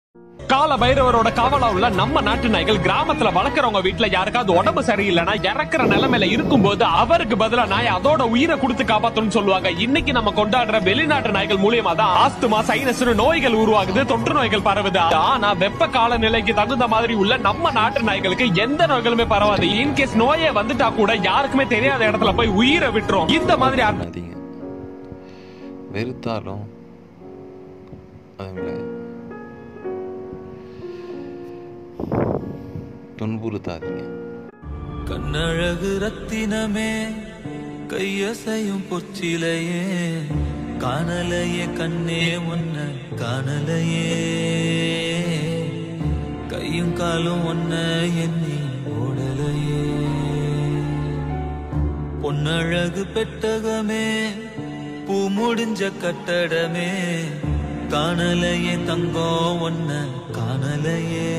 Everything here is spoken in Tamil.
கால பைரவரோட காவலா உள்ள நம்ம நாட்டு நாய்கள் கிராமத்துல வளர்க்கறவங்க வீட்டுல யாருக்காவது உடம்பு சரியில்லைன்னா இறக்குற நிலைமையில இருக்கும்போது அவருக்கு பதிலா நாய் அதோட உயிரை கொடுத்து காப்பாத்தணும்னு சொல்லுவாங்க இன்னைக்கு நம்ம கொண்டாடுற வெளிநாட்டு நாய்கள் மூலியமா தான் ஆஸ்துமா சைனஸ் நோய்கள் உருவாகுது தொற்று நோய்கள் பரவுது ஆனா வெப்ப காலநிலைக்கு தகுந்த மாதிரி உள்ள நம்ம நாட்டு நாய்களுக்கு எந்த நோய்களுமே பரவாது இன்கேஸ் நோயே வந்துட்டா கூட யாருக்குமே தெரியாத இடத்துல போய் உயிரை விட்டுரும் இந்த மாதிரி அற்ப- பண்ணாதீங்க வெறுத்தாலும் அவங்கள துன்புறுத்தாதீங்க கண்ணழகு ரத்தினமே கையசையும் பொச்சிலையே காணலையே கண்ணே ஒன்ன காணலையே கையும் காலும் ஒன்ன எண்ணி ஓடலையே பொன்னழகு பெட்டகமே பூ முடிஞ்ச கட்டடமே காணலையே தங்கம் ஒன்ன காணலையே